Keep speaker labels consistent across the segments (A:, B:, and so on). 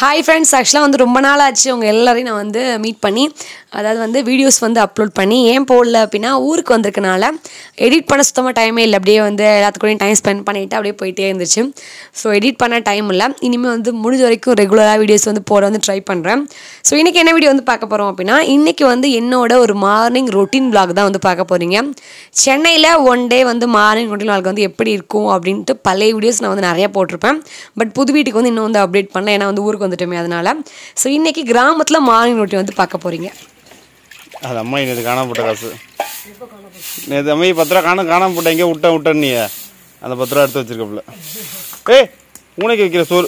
A: Hi friends ஆக்சுவலாக வந்து ரொம்ப நாள் ஆச்சு உங்கள் எல்லாரையும் நான் வந்து மீட் பண்ணி அதாவது வந்து வீடியோஸ் வந்து அப்லோட் பண்ணி ஏன் போடல அப்படின்னா ஊருக்கு வந்திருக்கனால எடிட் பண்ண சுத்தமாக டைமே இல்லை அப்படியே வந்து எல்லாத்துக்கூடயும் டைம் ஸ்பெண்ட் பண்ணிவிட்டு அப்படியே போயிட்டே இருந்துச்சு ஸோ எடிட் பண்ண டைம் இல்லை இனிமேல் வந்து முடிஞ்ச வரைக்கும் ரெகுலராக வீடியோஸ் வந்து போட வந்து ட்ரை பண்ணுறேன் ஸோ இன்றைக்கி என்ன வீடியோ வந்து பார்க்க போகிறோம் அப்படின்னா இன்றைக்கி வந்து என்னோட ஒரு மார்னிங் ரொட்டீன் vlog தான் வந்து பார்க்க போகிறீங்க சென்னையில் ஒன் டே வந்து மார்னிங் ரொட்டீன் vlog வந்து எப்படி இருக்கும் அப்படின்ட்டு பழைய வீடியோஸ் நான் வந்து நிறைய போட்டிருப்பேன் பட் புது வீட்டுக்கு வந்து இன்னும் வந்து அப்டேட் பண்ணல ஏன்னா வந்து ஊருக்கு வந்துட்டோமே அதனால் ஸோ இன்றைக்கி கிராமத்தில் மார்னிங் ரொட்டீன் வந்து பார்க்க போகிறீங்க
B: அது அம்மா நேற்று காணாம போட்ட காசு நேற்று அம்மா பத்து ரூபா காண காணாம போட்ட எங்கேயோ விட்ட விட்ட நீ அந்த பத்து ரூபா எடுத்து வச்சிருக்கப்புல ஏய் உனக்கு வைக்கிற சோறு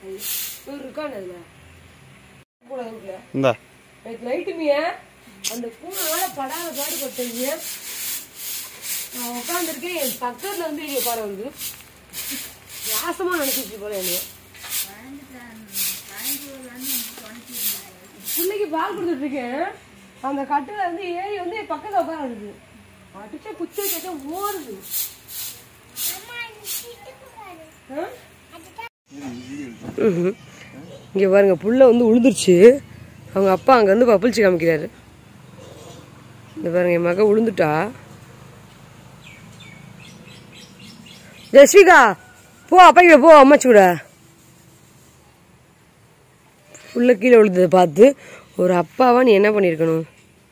B: இந்தா
A: நைட்டுமிய அந்த பூனால படாத பாடுபட்டீங்க நான் உட்காந்துருக்கேன் என் பக்கத்துல வந்து இங்க பாரு வந்து வாசமா நினைச்சிச்சு போல என்னைய பிள்ளைக்கு பால் கொடுத்துட்டு இருக்கேன் அந்த கட்டில வந்து ஏறி வந்து என் பக்கத்துல உட்காருது அடிச்சா குச்சி வச்சா ஓடுது ஆ? ம்ஹும். இங்க பாருங்க புள்ள வந்து உழுந்துருச்சு அவங்க அப்பா அங்க வந்து பப்பிள்ச்சி காமிக்கிறாரு இந்த பாருங்க என் மக உளுந்துட்டா ஜஸ்விகா போ அப்பா கிட்ட போ அம்மாச்சி கூட புள்ள கீழே விழுந்ததை பார்த்து ஒரு அப்பாவா நீ என்ன பண்ணியிருக்கணும்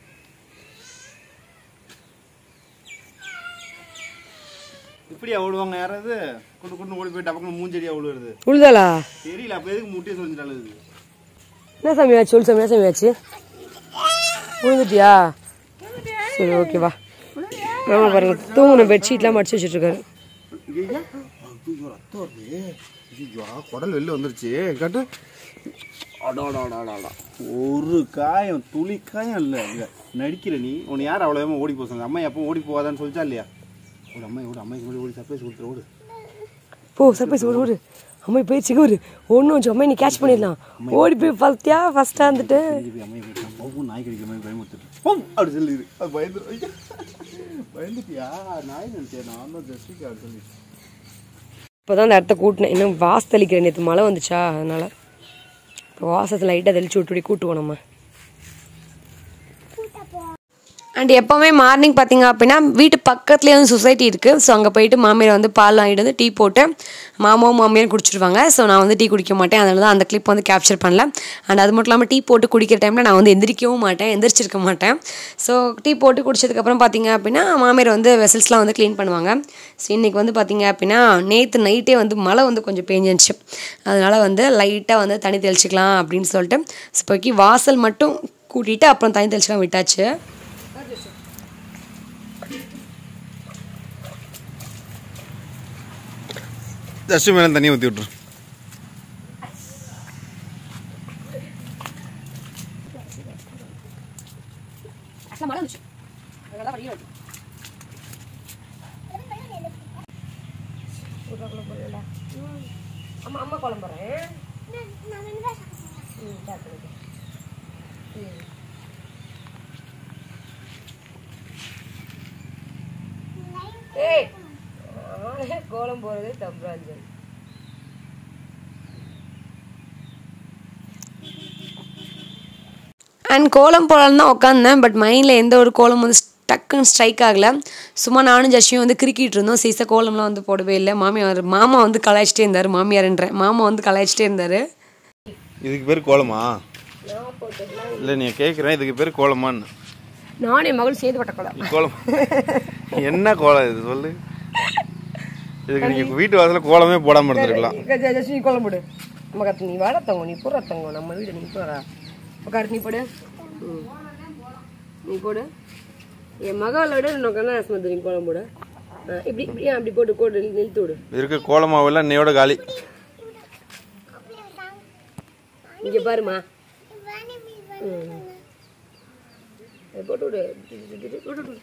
B: இப்படியா ஓடுவாங்க யாராவது கொண்டு கொண்டு ஓடி போய் டபக்குன்னு மூஞ்செடியா விழுவுறது
A: உழுதாளா
B: தெரியல அப்போ எதுக்கு முட்டியை சொல்லிட்டாலும்
A: என்ன சாமி ஆச்சு சொல்லு சாமி என்ன சாமி ஆச்சு விழுந்துட்டியா சரி ஓகே வா ஆமா பாருங்க தூங்குன பெட்ஷீட்லாம் மடிச்சு வச்சுட்டு இருக்காரு
B: ஐயா ஐயோ ரத்தம் வருது ஐயோ குடல் வெளில வந்துருச்சு காட்டு அடாடாடாடாடா ஒரு காயம் துளி காயம் இல்லை இல்லை நடிக்கிற நீ உன்னை யார் அவ்வளோ வேகமா ஓடி போக சொன்னாங்க அம்மா எப்போ ஓடி போகாதான்னு சொல்லிச்சா இல்லையா ஒரு அம்மா ஓடு அம்மாய்க்கு முன்னாடி ஓடி சர்ப்ரைஸ் கொடுத்துரு ஓடு
A: போ சர்ப்ரைஸ் ஓடு ஓடு அம்மா போய் சிகூரு ஒன்றும் வச்சு அம்மா நீ கேட்ச் பண்ணிடலாம் ஓடி போய் ஃபஸ்ட்டியா ஃபஸ்ட்டாக இருந்துட்டு
B: திருப்பி அம்மையை போய் போகும் நாய் கடிக்கிற மாதிரி பயமுறுத்துட்டு போம் அப்படி சொல்லிடு அது பயந்துரு ஐயா பயந்துட்டியா நாய் நினைச்சேன் நான் தான் ஜஸ்டிக்கு அப்படி சொல்லி
A: இப்போ தான் அந்த இடத்த கூட்டினேன் இன்னும் வாச தெளிக்கிறேன் நேற்று மழை வந்துச்சா அதனால இப்போ வாசத்தை லைட்டாக தெளிச்சு விட்டு கூட்டுவோம் நம்ம அண்ட் எப்போவுமே மார்னிங் பார்த்தீங்க அப்படின்னா வீட்டு பக்கத்துலேயே வந்து சொசைட்டி இருக்குது ஸோ அங்கே போயிட்டு மாமியார் வந்து பால் வாங்கிட்டு வந்து டீ போட்டு மாமாவும் மாமியாரும் குடிச்சிருவாங்க ஸோ நான் வந்து டீ குடிக்க மாட்டேன் அதனால தான் அந்த கிளிப் வந்து கேப்சர் பண்ணல அண்ட் அது மட்டும் இல்லாமல் டீ போட்டு குடிக்கிற டைமில் நான் வந்து எந்திரிக்கவும் மாட்டேன் எந்திரிச்சிருக்க மாட்டேன் ஸோ டீ போட்டு குடிச்சதுக்கப்புறம் பார்த்தீங்க அப்படின்னா மாமியார் வந்து வெசல்ஸ்லாம் வந்து க்ளீன் பண்ணுவாங்க ஸோ இன்றைக்கி வந்து பார்த்தீங்க அப்படின்னா நேற்று நைட்டே வந்து மழை வந்து கொஞ்சம் பேஞ்சிருச்சு அதனால் வந்து லைட்டாக வந்து தண்ணி தெளிச்சிக்கலாம் அப்படின்னு சொல்லிட்டு ஸோ இப்போக்கி வாசல் மட்டும் கூட்டிகிட்டு அப்புறம் தண்ணி தெளிச்சிக்கலாம் விட்டாச்சு
B: ஜஸ்ட் மேலே தண்ணி ஊற்றி விட்ரு
A: ஆக்சுவலாக மழை வந்துச்சு அதனால தான் வழியே வந்து அம்மா அம்மா குழம்பு போடுறேன் ம் start பண்ணிக்கோ. ம். ஏய் நானே கோலம் போடுறது தம்பராஜன் அண்ட் கோலம் போடலாம் தான் உட்காந்தேன் பட் மைண்டில் எந்த ஒரு கோலம் வந்து டக்குன்னு ஸ்ட்ரைக் ஆகலை சும்மா நானும் ஜஷியும் வந்து கிறுக்கிட்டு இருந்தோம் சீசா கோலம்லாம் வந்து போடவே இல்லை மாமியார் மாமா வந்து கலாய்ச்சிட்டே இருந்தார் மாமியார்ன்றேன் மாமா வந்து கலாய்ச்சிட்டே இருந்தார்
B: இதுக்கு பேர் கோலமா இல்லை நீ கேட்குறேன் இதுக்கு பேர் கோலமான்னு
A: நானே மகள் சேர்ந்து பட்ட கோலம்
B: கோலம் என்ன கோலம் இது சொல்லு இதுக்கு நீங்கள் வீட்டு வாசலில் கோலமே போடாமல் இருந்திருக்கலாம்
A: ஜஸ்ட் நீ கோலம் போடு நம்ம கத்து நீ வாட தங்கம் நீ போடுற தங்கம் நம்ம வீடு நீ போடுறா உட்காரு நீ போடு ம். நீ போடு என் மகளை விட உனக்கு என்ன ஆசை நீ கோலம் போடு ஆ, இப்படி இப்படி ஆ, அப்படி போட்டு கோடு நிறுத்து விடு
B: இருக்க கோலமாவெல்லாம் இன்னையோட காலி
A: இங்க பாருமா ம். அதை போட்டு விடு விடு, விடு.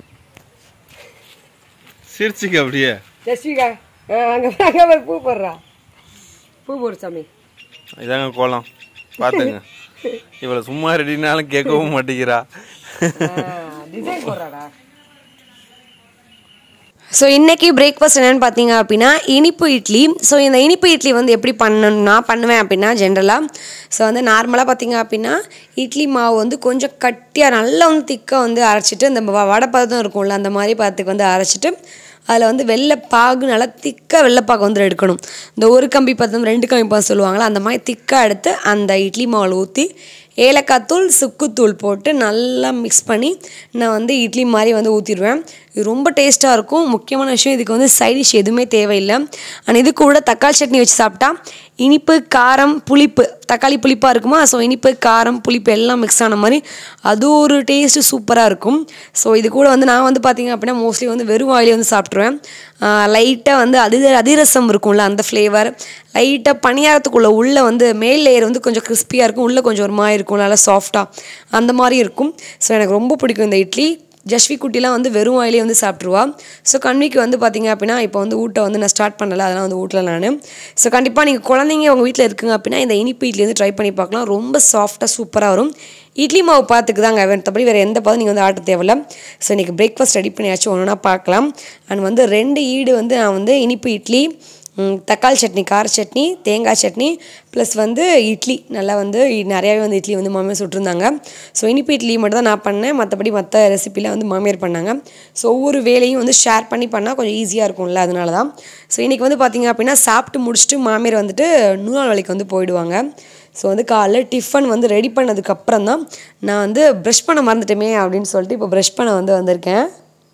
B: சிரிச்சுக்க அப்படியே
A: ஜஸ்விகா ஆ, அங்க பாரு, அங்க பாரு, பூ போடுறா பூ போடு சாமி
B: இதாங்க கோலம் பார்த்துங்க இவளை சும்மா ரெடினாலும் கேட்கவும் மாட்டேங்கிறா
A: டிசைன் போடுறாடா ஸோ இன்றைக்கி பிரேக்ஃபாஸ்ட் என்னென்னு பார்த்தீங்க அப்படின்னா இனிப்பு இட்லி ஸோ இந்த இனிப்பு இட்லி வந்து எப்படி பண்ணணும்னா பண்ணுவேன் அப்படின்னா ஜென்ரலாக ஸோ வந்து நார்மலாக பார்த்தீங்க அப்படின்னா இட்லி மாவு வந்து கொஞ்சம் கட்டியாக நல்லா வந்து திக்காக வந்து அரைச்சிட்டு இந்த வ- வடை பதம் இருக்கும்ல அந்த மாதிரி பதத்துக்கு வந்து அரைச்சிட்டு அதில் வந்து வெள்ளைப்பாகு நல்லா திக்காக வெள்ளைப்பாகு வந்து எடுக்கணும் இந்த ஒரு கம்பி பதம் ரெண்டு கம்பி பதம் சொல்லுவாங்களா அந்த மாதிரி திக்காக எடுத்து அந்த இட்லி மாவில் ஊற்றி ஏலக்காய் தூள் சுக்குத்தூள் போட்டு நல்லா மிக்ஸ் பண்ணி நான் வந்து இட்லி மாதிரி வந்து ஊற்றிடுவேன் இது ரொம்ப டேஸ்ட்டாக இருக்கும் முக்கியமான விஷயம் இதுக்கு வந்து சைட் டிஷ் எதுவுமே தேவையில்லை அண்ட் இது கூட தக்காளி சட்னி வச்சு சாப்பிட்டா இனிப்பு காரம் புளிப்பு தக்காளி புளிப்பாக இருக்குமா ஸோ இனிப்பு காரம் புளிப்பு எல்லாம் மிக்ஸ் ஆன மாதிரி அது ஒரு டேஸ்ட்டு சூப்பராக இருக்கும் ஸோ இது கூட வந்து நான் வந்து பார்த்தீங்க அப்படின்னா மோஸ்ட்லி வந்து வெறும் வாயிலே வந்து சாப்பிட்ருவேன் லைட்டாக வந்து அதி அதிரசம் இருக்கும்ல அந்த ஃப்ளேவர் லைட்டாக பணியாரத்துக்குள்ளே உள்ளே வந்து மேல் லேயர் வந்து கொஞ்சம் கிறிஸ்பியாக இருக்கும் உள்ளே கொஞ்சம் ஒரு மாதிரி இருக்கும் நல்லா சாஃப்டாக அந்த மாதிரி இருக்கும் ஸோ எனக்கு ரொம்ப பிடிக்கும் இந்த இட்லி ஜஸ்வி குட்டிலாம் வந்து வெறும் வாயிலே வந்து சாப்பிட்ருவா ஸோ கண்ணிக்கு வந்து பார்த்தீங்க அப்படின்னா இப்போ வந்து ஊட்ட வந்து நான் ஸ்டார்ட் பண்ணல அதெல்லாம் வந்து ஊட்டல நான் ஸோ கண்டிப்பாக நீங்கள் குழந்தைங்க உங்கள் வீட்டில் இருக்குங்க அப்படின்னா இந்த இனிப்பு இட்லி வந்து ட்ரை பண்ணி பார்க்கலாம் ரொம்ப சாஃப்டாக சூப்பராக வரும் இட்லி மாவு பார்த்துக்கு தாங்க மற்றபடி வேறு எந்த பதம் நீங்கள் வந்து ஆட்ட தேவையில்ல ஸோ இன்றைக்கி பிரேக்ஃபாஸ்ட் ரெடி பண்ணியாச்சும் ஒன்று பார்க்கலாம் அண்ட் வந்து ரெண்டு ஈடு வந்து நான் வந்து இனிப்பு இட்லி ம், தக்காளி சட்னி கார சட்னி தேங்காய் சட்னி ப்ளஸ் வந்து இட்லி நல்லா வந்து இ- நிறையாவே வந்து இட்லி வந்து மாமியார் சுட்டிருந்தாங்க ஸோ இனிப்பு இட்லி மட்டும் தான் நான் பண்ணேன் மற்றபடி மற்ற ரெசிபிலாம் வந்து மாமியார் பண்ணாங்க ஸோ ஒவ்வொரு வேலையும் வந்து ஷேர் பண்ணி பண்ணால் கொஞ்சம் ஈஸியாக இருக்கும்ல அதனால தான் ஸோ இன்றைக்கி வந்து பார்த்திங்க அப்படின்னா சாப்பிட்டு முடிச்சுட்டு மாமியார் வந்துட்டு நூலால் வேலைக்கு வந்து போயிடுவாங்க ஸோ வந்து காலைல டிஃபன் வந்து ரெடி பண்ணதுக்கப்புறம் தான் நான் வந்து ப்ரஷ் பண்ண மறந்துட்டோமே அப்படின்னு சொல்லிட்டு இப்போ ப்ரஷ் பண்ண வந்து வந்திருக்கேன்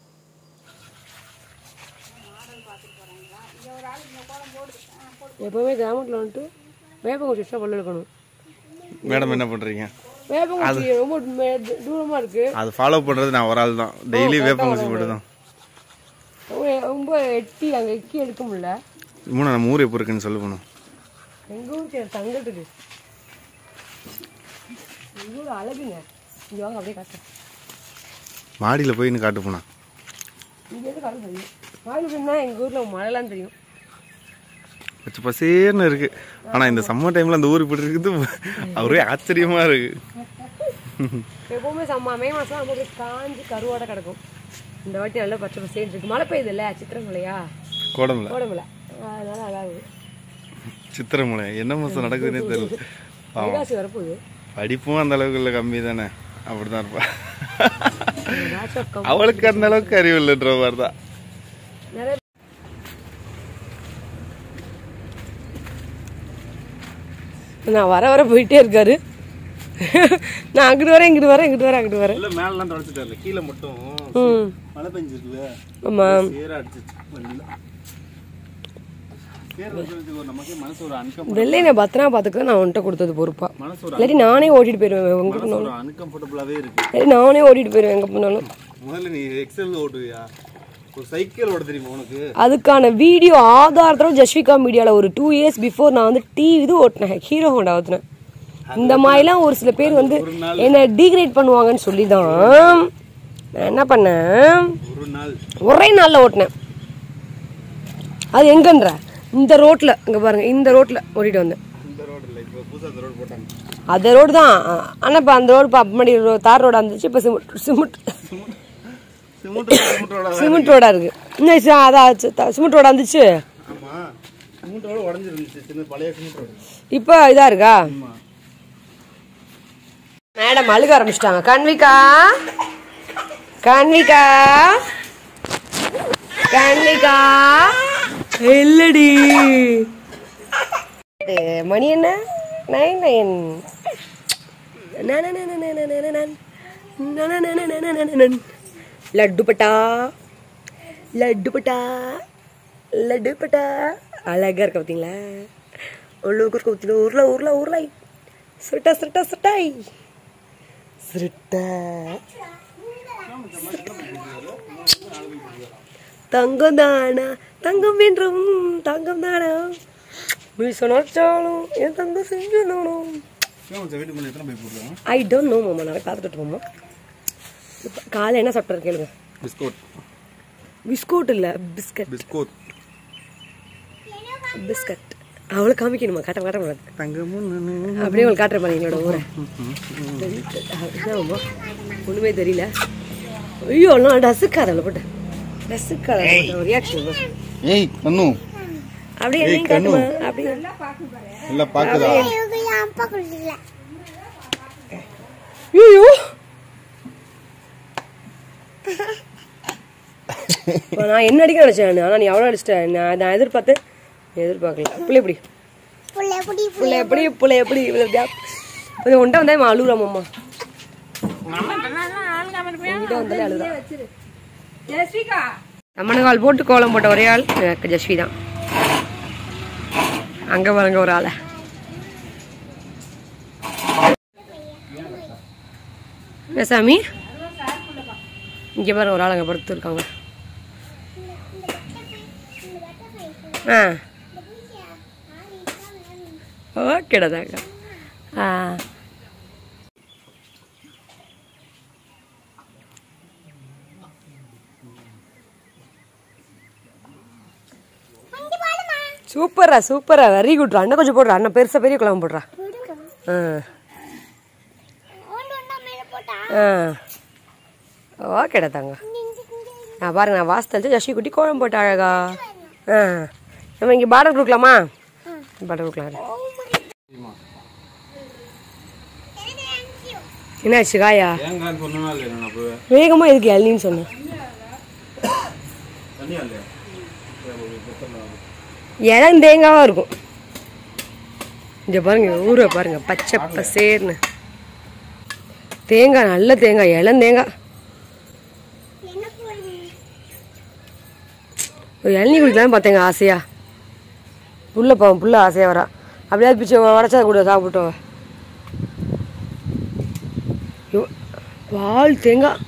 A: எப்போவுமே கிராமத்தில் வந்துட்டு வேப்பங்குச்சி வச்சா பல்லு எடுக்கணும்
B: மேடம் என்ன பண்ணுறீங்க
A: வேப்பங்குச்சி ரொம்ப தூரமாக இருக்குது
B: அது ஃபாலோ பண்ணுறது நான் ஒரு ஆள் தான் டெய்லி வேப்பங்குச்சி போட்டு தான்
A: ரொம்ப எட்டி அங்கே எக்கி எடுக்க முடியல
B: மூணு நம்ம ஊர் எப்போ இருக்குன்னு சொல்லு போகணும்
A: எங்கள் ஊருக்கு தங்கத்துக்கு எங்கள் ஊர் அழகுங்க இங்கே வாங்க அப்படியே காட்டுறேன்
B: மாடியில் போய் இன்னும் காட்டு போனா
A: இங்கேருந்து காட்டு தெரியும் மாடு சொன்னால் எங்கள் ஊரில் மழைலாம் தெரியும்
B: பச்சை பசேர்னு இருக்கு ஆனால் இந்த சம்மர் டைமில் அந்த ஊர் இப்படி இருக்குது ஒரே ஆச்சரியமா இருக்கு
A: எப்பவுமே சம்மா மே மாதம் நம்ம அப்படியே காஞ்சி கருவாட கிடக்கும் இந்த வாட்டி நல்லா பச்சை பசேன்னு இருக்கு மழை பெய்யுது இல்லை சித்திரமலையா
B: கோடமில்
A: கோடமலை அதனால அழகாகுது
B: சித்திரமலை என்ன மாதம் நடக்குதுன்னே தெரியல பாவம்
A: வைகாசி வரப்போகுது
B: படிப்பும் அந்த அளவுக்கு இல்லை கம்மி தானே அப்படிதான் இருப்பா
A: ஏதாச்சும் கம்-
B: அவளுக்கு அந்த அளவுக்கு அறிவு இல்லைன்ற மாதிரி தான்
A: நிறைய நான் வர வர போயிட்டே இருக்காரு நான் அங்கிட்டு வரேன் இங்கிட்டு வரேன் இங்கிட்டு வரேன் அங்கிட்டு வரேன்
B: இல்லை மேலெலாம் தொடச்சிட்டு கீழே மட்டும்
A: ம்
B: மழை பெஞ்சிருக்குல்ல
A: ஆமாம்
B: சேர அடிச்சிச்சு வண்டியில் சேர அடிச்சு நமக்கே மனசு ஒரு அன்கம்
A: வெள்ளை நான் பத்திரமா பார்த்துக்க நான் உன்கிட்ட கொடுத்தது பொறுப்பா
B: மனசு ஒரு
A: இல்லாட்டி நானே ஓட்டிட்டு போயிடுவேன் எங்க
B: மனசு ஒரு அன்கம்ஃபர்டபுளாகவே இருக்கு
A: இல்லாட்டி நானே ஓட்டிட்டு போயிடுவேன் எங்க போனாலும்
B: முதல்ல நீ எக்ஸல் ஓட்டுவியா ஒரு சைக்கிள் ஓட தெரியுமா உனக்கு
A: அதுக்கான வீடியோ ஆதாரத்தோட ஜஸ்விகா மீடியாவில் ஒரு டூ இயர்ஸ் பிஃபோர் நான் வந்து டி இது ஓட்டினேன் ஹீரோ ஹோண்டா ஓட்டினேன் இந்த மாதிரிலாம் ஒரு சில பேர் வந்து என்னை டீக்ரேட் பண்ணுவாங்கன்னு சொல்லி தான் நான் என்ன பண்ணேன்
B: ஒரு நாள்
A: ஒரே நாளில் ஓட்டினேன் அது எங்கன்ற இந்த ரோட்டில் இங்கே பாருங்க இந்த ரோட்டில் ஓட்டிட்டு வந்தேன்
B: இந்த ரோடு இல்லை இப்போ புதுசாக அந்த ரோடு போட்டாங்க
A: அந்த ரோடு தான் ஆனால் இப்போ அந்த ரோடு இப்போ முன்னாடி ரோ- தார் ரோடு இருந்துச்சு இப்போ சிமெண்ட் சிமெண்ட்
B: சிமெண்ட் சிமெண்ட் ரோட
A: சிமெண்ட் ரோடாக இருக்குது இன்னும் சி- அதான் சி- த- சிமெண்ட் ரோடு இருந்துச்சு
B: ஆமாம் சிமெண்ட் ரோடு உடஞ்சிருந்துச்சு சின்ன பழைய சிமெண்ட் ரோடு
A: இப்போ இதாக இருக்கா
B: ஆமாம்
A: மேடம் அழுக ஆரம்பிச்சிட்டாங்க கன்விகா கன்விகா கன்விகா இல்லடி இது மணி என்ன நைன் நைன் லட்டு பட்டா லட்டு பட்டா லட்டு பட்டா அழகா இருக்க பார்த்தீங்களா உள்ளூர் ஊர்ல ஊர்ல ஊர்ல ஊர்ல சுருட்டா சுருட்டா சுட்டாய் சுருட்டா தங்கம் தானா தங்கம் என்றும் தங்கம் தானா மீச நடிச்சாலும் என் தங்கம் செஞ்சணும்
B: வீட்டுக்கு முன்னாடி எத்தனை போய் போடுறோம்
A: ஐ டோன்ட் நோ மாமா நான் பார்த்துட்டு போமா காலை என்ன சாப்பிட்றது கேளுங்க
B: பிஸ்கோட்
A: பிஸ்கூட் இல்லை பிஸ்கட்
B: பிஸ்கோட்
A: பிஸ்கட் அவளை காமிக்கணுமா காட்ட காட்ட கூடாது
B: தங்கமும்
A: அப்படியே உங்களுக்கு காட்டுற பாருங்க என்னோட ஊரை என்னம்மா ஒன்றுமே தெரியல ஐயோ நான் டசுக்காத அதில் போட்டு ட்ரெஸ்ஸு கலர் ரியாக்ஷன்
B: ஏய் கண்ணு
A: அப்படியே
B: ஏய்,
A: என்னையும்
B: கண்ணு.
A: காட்டுமா அப்படியே
B: இல்ல பாக்குதா
A: ஐயோ நான் என்ன அடிக்க நினைச்சேன் ஆனா நீ அவ்வளோ அடிச்சிட்டேன் நான் நான் எதிர்பார்த்தேன் எதிர்பார்க்கல புள்ள எப்படி புள்ள எப்படி புள்ள எப்படி இவ்வளோ கேப் கொஞ்சம் ஒன்றை வந்தா இவன் அழுகுறான் அம்மா உன்கிட்ட வந்தாலே அழுகுறான் அம்மனு கால் போட்டு கோலம் போட்ட ஒரே ஆள் எனக்கு ஜஸ்வி தான் அங்க பாருங்க ஒரு ஆளை என்ன சாமி இங்கே பாருங்க ஒரு ஆள் அங்கே படுத்து இருக்காங்க ஆ ஓகேடா தாங்க ஆ சூப்பரா சூப்பரா வெரி குட்ரா அண்ணன் கொஞ்சம் போடுறா அண்ணன் பெருசா பெரிய குழம்பு போடுறா ஆ ஆ ஓகேடா தாங்க நான் பாருங்க நான் வாசல் தெளிச்சு ஜஷி குட்டி கோலம் போட்டு அழகா ஆ நம்ம இங்கே பார்டர் கொடுக்கலாமா பார்டர் கொடுக்கலாம் என்னாச்சு காயா
B: ஏங்கான்னு சொன்னா இல்லையா நான் போய்
A: வேகமா எதுக்கு இளநின்னு சொன்னேன்
B: தனியா இல்லையா
A: இளம் தேங்காவா இருக்கும் இங்க பாருங்க ஊரை பாருங்க பச்சை பசேர்னு தேங்காய் நல்ல தேங்காய் இளம் தேங்காய் ஒரு இளநீ குடிக்கலாம்னு பார்த்தேங்க ஆசையா புள்ள பாவம் புள்ள ஆசையா வரா அப்படியாவது பிச்சு உடச்சா கூட சாப்பிட்டோம் ஐயோ, பால் தேங்காய்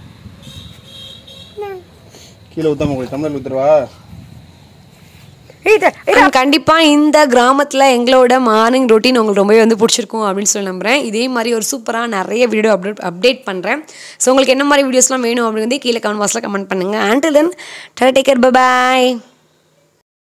B: கீழே ஊத்தாம போய் தமிழ் ஊத்துருவா
A: கண்டிப்பாக இந்த கிராமத்தில் எங்களோட மார்னிங் ரொட்டீன் உங்களுக்கு ரொம்பவே வந்து பிடிச்சிருக்கும் அப்படின்னு சொல்லி நம்புறேன் இதே மாதிரி ஒரு சூப்பராக நிறைய வீடியோ அப்டேட் அப்டேட் பண்ணுறேன் ஸோ உங்களுக்கு என்ன மாதிரி வீடியோஸ்லாம் வேணும் அப்படின்னு வந்து கீழே கமெண்ட் பாக்ஸில் கமெண்ட் பண்ணுங்கள் ஆண்டில் தென் டேக் கேர் பாய்